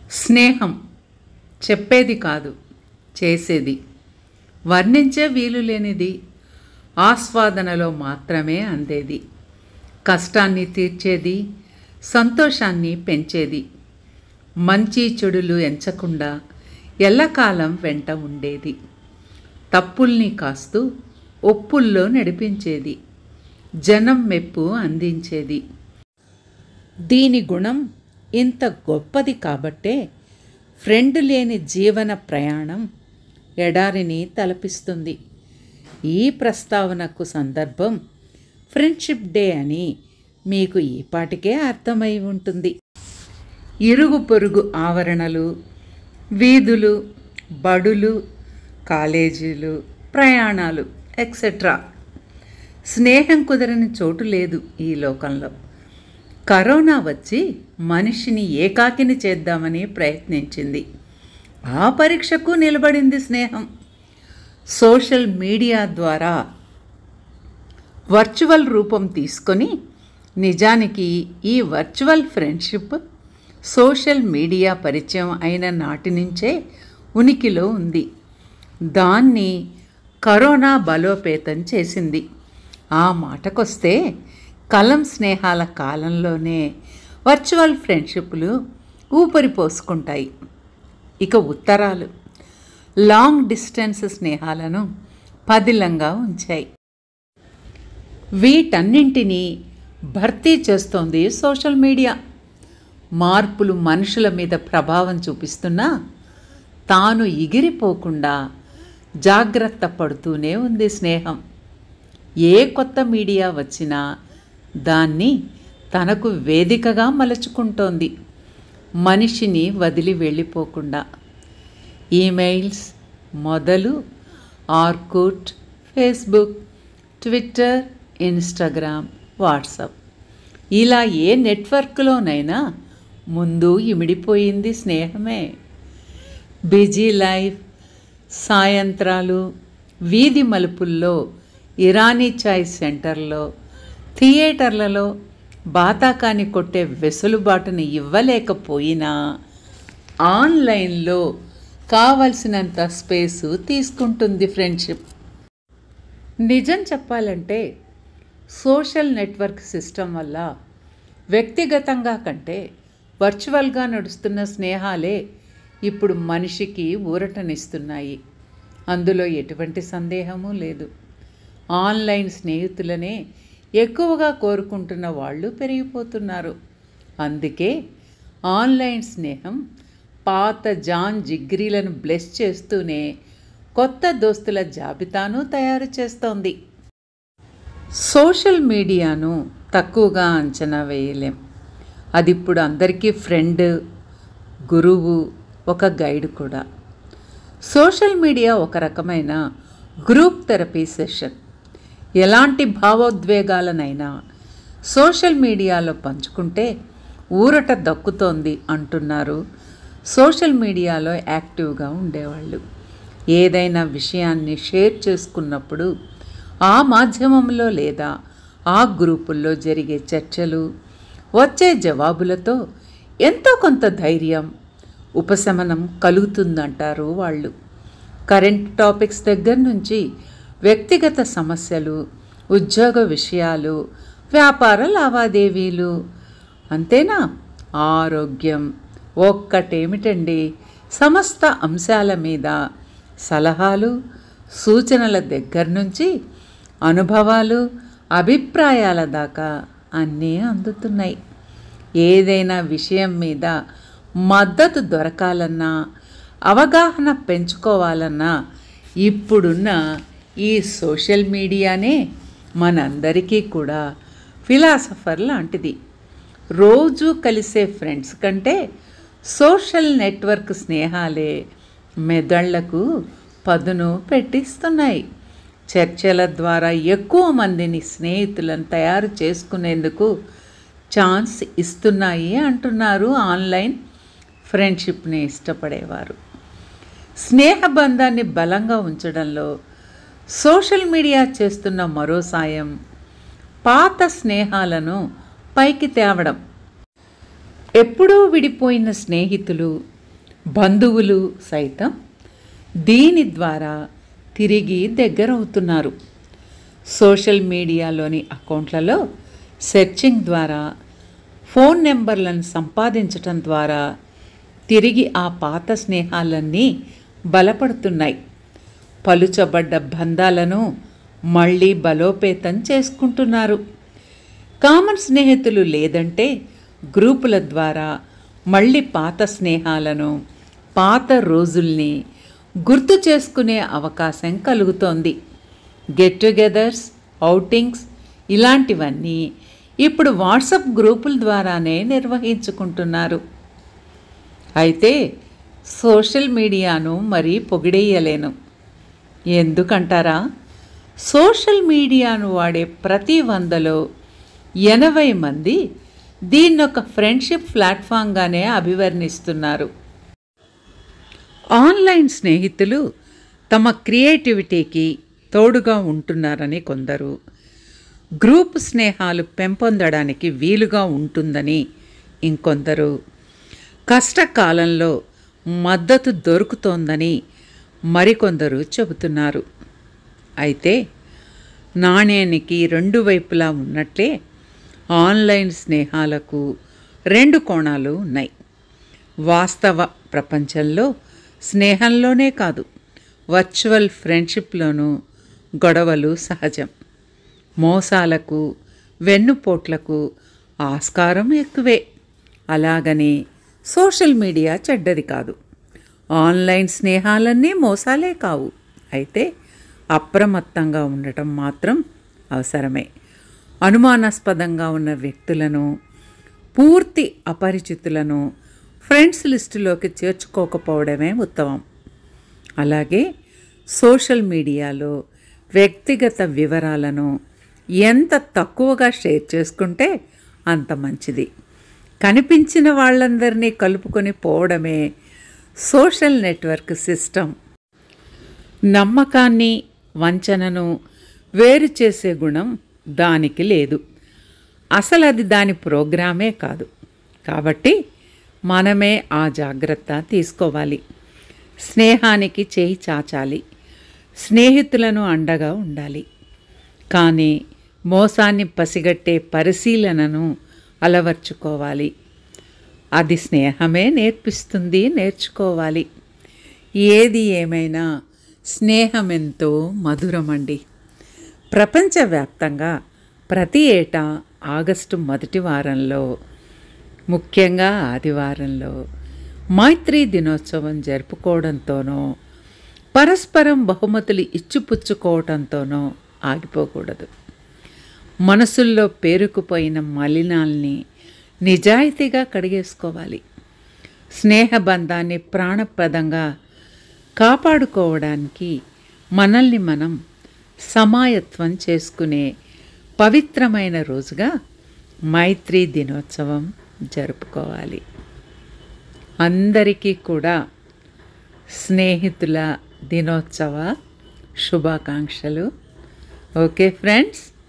స్నేహం చెప్పేది కాదు చేసేది వర్ణించే వీలు లేనిది ఆస్వాదనలో మాత్రమే అందేది కష్టాన్ని తీర్చేది సంతోషాన్ని పెంచేది మంచి చెడులు ఎంచకుండా ఎల్లకాలం వెంట ఉండేది తప్పుల్ని కాస్తూ ఒప్పుల్లో నడిపించేది జనం మెప్పు అందించేది దీని గుణం ఇంత గొప్పది కాబట్టే ఫ్రెండ్ లేని జీవన ప్రయాణం ఎడారిని తలపిస్తుంది ఈ ప్రస్తావనకు సందర్భం ఫ్రెండ్షిప్ డే అని మీకు ఈపాటికే అర్థమై ఉంటుంది ఇరుగు పొరుగు ఆవరణలు వీధులు బడులు కాలేజీలు ప్రయాణాలు ఎక్సెట్రా స్నేహం కుదరని చోటు లేదు ఈ లోకంలో కరోనా వచ్చి మనిషిని ఏకాకిని చేద్దామని ప్రయత్నించింది ఆ పరీక్షకు నిలబడింది స్నేహం సోషల్ మీడియా ద్వారా వర్చువల్ రూపం తీసుకొని నిజానికి ఈ వర్చువల్ ఫ్రెండ్షిప్ సోషల్ మీడియా పరిచయం అయిన నాటి నుంచే ఉనికిలో ఉంది దాన్ని కరోనా బలోపేతం చేసింది ఆ మాటకొస్తే కలం స్నేహాల కాలంలోనే వర్చువల్ ఫ్రెండ్షిప్లు ఊపిరి పోసుకుంటాయి ఇక ఉత్తరాలు లాంగ్ డిస్టెన్స్ స్నేహాలను పదిలంగా ఉంచాయి వీటన్నింటినీ భర్తీ చేస్తోంది సోషల్ మీడియా మార్పులు మనుషుల మీద ప్రభావం చూపిస్తున్నా తాను ఎగిరిపోకుండా జాగ్రత్త పడుతూనే ఉంది స్నేహం ఏ కొత్త మీడియా వచ్చినా దాన్ని తనకు వేదికగా మలుచుకుంటోంది మనిషిని వదిలి వెళ్ళిపోకుండా ఈమెయిల్స్ మొదలు Orkut Facebook Twitter Instagram WhatsApp ఇలా ఏ నెట్వర్క్లోనైనా ముందు ఇమిడిపోయింది స్నేహమే బిజీ లైఫ్ సాయంత్రాలు వీధి మలుపుల్లో ఇరానీ చాయ్ సెంటర్లో థియేటర్లలో బాతాకాని కొట్టే వెసులుబాటుని ఇవ్వలేకపోయినా ఆన్లైన్లో కావలసినంత స్పేసు తీసుకుంటుంది ఫ్రెండ్షిప్ నిజం చెప్పాలంటే సోషల్ నెట్వర్క్ సిస్టమ్ వల్ల వ్యక్తిగతంగా కంటే వర్చువల్గా నడుస్తున్న స్నేహాలే ఇప్పుడు మనిషికి ఊరటనిస్తున్నాయి అందులో ఎటువంటి సందేహము లేదు ఆన్లైన్ స్నేహితులనే ఎక్కువగా కోరుకుంటున్న వాళ్ళు పెరిగిపోతున్నారు అందుకే ఆన్లైన్ స్నేహం పాత జాన్ జిగ్రీలను బ్లెస్ చేస్తూనే కొత్త దోస్తుల జాబితాను తయారు చేస్తోంది సోషల్ మీడియాను తక్కువగా అంచనా వేయలేం అది ఇప్పుడు అందరికీ ఫ్రెండ్ గురువు ఒక గైడ్ కూడా సోషల్ మీడియా ఒక రకమైన గ్రూప్ థెరపీ సెషన్ ఎలాంటి భావోద్వేగాలనైనా సోషల్ మీడియాలో పంచుకుంటే ఊరట దక్కుతోంది అంటున్నారు సోషల్ మీడియాలో యాక్టివ్గా ఉండేవాళ్ళు ఏదైనా విషయాన్ని షేర్ చేసుకున్నప్పుడు ఆ మాధ్యమంలో లేదా ఆ గ్రూపుల్లో జరిగే చర్చలు వచ్చే జవాబులతో ఎంతో కొంత ధైర్యం ఉపశమనం కలుగుతుందంటారు వాళ్ళు కరెంట్ టాపిక్స్ దగ్గర నుంచి వ్యక్తిగత సమస్యలు ఉద్యోగ విషయాలు వ్యాపార లావాదేవీలు అంతేనా ఆరోగ్యం ఒక్కటేమిటండి సమస్త అంశాల మీద సలహాలు సూచనల దగ్గర నుంచి అనుభవాలు అభిప్రాయాల దాకా అన్నీ అందుతున్నాయి ఏదైనా విషయం మీద మద్దతు దొరకాలన్నా అవగాహన పెంచుకోవాలన్నా ఇప్పుడున్న ఈ సోషల్ మీడియానే మనందరికీ కూడా ఫిలాసఫర్ లాంటిది రోజు కలిసే ఫ్రెండ్స్ కంటే సోషల్ నెట్వర్క్ స్నేహాలే మెదళ్లకు పదును పెట్టిస్తున్నాయి చర్చల ద్వారా ఎక్కువ మందిని స్నేహితులను తయారు చేసుకునేందుకు ఛాన్స్ ఇస్తున్నాయి అంటున్నారు ఆన్లైన్ ఫ్రెండ్షిప్ని ఇష్టపడేవారు స్నేహబంధాన్ని బలంగా ఉంచడంలో సోషల్ మీడియా చేస్తున్న మరో సాయం పాత స్నేహాలను పైకి తేవడం ఎప్పుడూ విడిపోయిన స్నేహితులు బంధువులు సైతం దీని ద్వారా తిరిగి దగ్గరవుతున్నారు సోషల్ మీడియాలోని అకౌంట్లలో సెర్చింగ్ ద్వారా ఫోన్ నెంబర్లను సంపాదించటం ద్వారా తిరిగి ఆ పాత స్నేహాలన్నీ బలపడుతున్నాయి పలుచబడ్డ బంధాలను మళ్ళీ బలోపేతం చేసుకుంటున్నారు కామన్ స్నేహితులు లేదంటే గ్రూపుల ద్వారా మళ్ళీ పాత స్నేహాలను పాత రోజుల్ని గుర్తు చేసుకునే అవకాశం కలుగుతోంది గెట్ టుగెదర్స్ ఔటింగ్స్ ఇలాంటివన్నీ ఇప్పుడు వాట్సప్ గ్రూపుల ద్వారానే నిర్వహించుకుంటున్నారు అయితే సోషల్ మీడియాను మరీ పొగిడేయలేను ఎందుకంటారా సోషల్ మీడియాను వాడే ప్రతి వందలో ఎనభై మంది దీన్నొక ఫ్రెండ్షిప్ ప్లాట్ఫామ్గానే అభివర్ణిస్తున్నారు ఆన్లైన్ స్నేహితులు తమ క్రియేటివిటీకి తోడుగా ఉంటున్నారని కొందరు గ్రూప్ స్నేహాలు పెంపొందడానికి వీలుగా ఉంటుందని ఇంకొందరు కష్టకాలంలో మద్దతు దొరుకుతోందని మరికొందరు చెబుతున్నారు అయితే నాణ్యానికి రెండు వైపులా ఉన్నట్లే ఆన్లైన్ స్నేహాలకు రెండు కోణాలు ఉన్నాయి వాస్తవ ప్రపంచంలో స్నేహంలోనే కాదు వర్చువల్ ఫ్రెండ్షిప్లోనూ గొడవలు సహజం మోసాలకు వెన్నుపోట్లకు ఆస్కారం ఎక్కువే అలాగని సోషల్ మీడియా చెడ్డది కాదు ఆన్లైన్ స్నేహాలన్నీ మోసాలే కావు అయితే అప్రమత్తంగా ఉండటం మాత్రం అవసరమే అనుమానాస్పదంగా ఉన్న వ్యక్తులను పూర్తి అపరిచితులను ఫ్రెండ్స్ లిస్టులోకి చేర్చుకోకపోవడమే ఉత్తమం అలాగే సోషల్ మీడియాలో వ్యక్తిగత వివరాలను ఎంత తక్కువగా షేర్ చేసుకుంటే అంత మంచిది కనిపించిన వాళ్ళందరినీ కలుపుకొని పోవడమే సోషల్ నెట్వర్క్ సిస్టమ్ నమ్మకాన్ని వంచనను వేరు చేసే గుణం దానికి లేదు అసలు అది దాని ప్రోగ్రామే కాదు కాబట్టి మనమే ఆ జాగ్రత్త తీసుకోవాలి స్నేహానికి చేయి చాచాలి స్నేహితులను అండగా ఉండాలి కానీ మోసాన్ని పసిగట్టే పరిశీలనను అలవర్చుకోవాలి అది స్నేహమే నేర్పిస్తుంది నేర్చుకోవాలి ఏది ఏమైనా స్నేహమెంతో మధురమండి ప్రపంచవ్యాప్తంగా ప్రతి ఏటా ఆగస్టు మొదటి వారంలో ముఖ్యంగా ఆదివారంలో మైత్రీ దినోత్సవం జరుపుకోవడంతోనో పరస్పరం బహుమతులు ఇచ్చిపుచ్చుకోవడంతోనో ఆగిపోకూడదు మనసుల్లో పేరుకుపోయిన మలినాల్ని నిజాయితీగా కడిగేసుకోవాలి స్నేహబంధాన్ని ప్రాణప్రదంగా కాపాడుకోవడానికి మనల్ని మనం సమాయత్వం చేసుకునే పవిత్రమైన రోజుగా మైత్రీ దినోత్సవం జరుపుకోవాలి అందరికీ కూడా స్నేహితుల దినోత్సవ శుభాకాంక్షలు ఓకే ఫ్రెండ్స్